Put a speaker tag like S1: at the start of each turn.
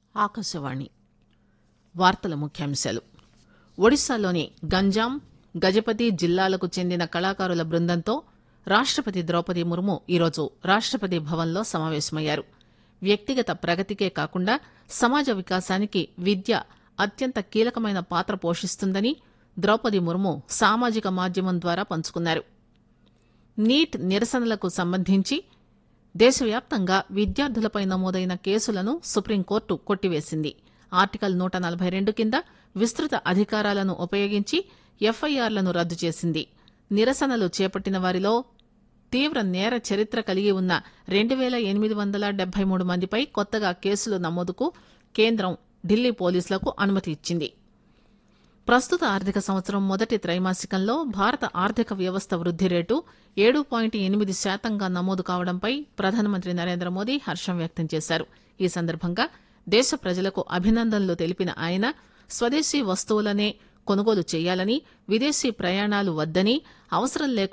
S1: ఆకాశవాణి వార్తల ముఖ్యాంశాలు ఒడిశాలోని గంజాం గజపతి జిల్లాలకు చెందిన కళాకారుల బృందంతో రాష్టపతి ద్రౌపది ముర్ము ఈరోజు రాష్టపతి భవన్లో సమావేశమయ్యారు వ్యక్తిగత ప్రగతికే కాకుండా సమాజ వికాసానికి విద్య అత్యంత కీలకమైన పాత్ర పోషిస్తుందని ద్రౌపది ముర్ము సామాజిక మాధ్యమం ద్వారా పంచుకున్నారు నీట్ నిరసనలకు సంబంధించి దేశవ్యాప్తంగా విద్యార్థులపై నమోదైన కేసులను సుప్రీంకోర్టు కొట్టివేసింది ఆర్టికల్ నూట నలభై రెండు కింద విస్తృత అధికారాలను ఉపయోగించి ఎఫ్ఐఆర్లను రద్దు చేసింది నిరసనలు చేపట్టిన వారిలో తీవ్ర నేర చరిత్ర కలిగి ఉన్న రెండు పేల ఎనిమిది వందల డెబ్బై మూడు మందిపై కొత్తగా కేసులు నమోదుకు కేంద్రం ఢిల్లీ పోలీసులకు అనుమతి ఇచ్చింది ప్రస్తుత ఆర్థిక సంవత్సరం మొదటి త్రైమాసికంలో భారత ఆర్థిక వ్యవస్థ వృద్ది రేటు ఏడు పాయింట్ ఎనిమిది శాతంగా నమోదు కావడంపై ప్రధానమంత్రి నరేంద్ర మోదీ హర్షం వ్యక్తం చేశారు ఈ సందర్భంగా దేశ ప్రజలకు అభినందనలు తెలిపిన ఆయన స్వదేశీ వస్తువులనే కొనుగోలు చేయాలని విదేశీ ప్రయాణాలు వద్దని అవసరం లేకుండా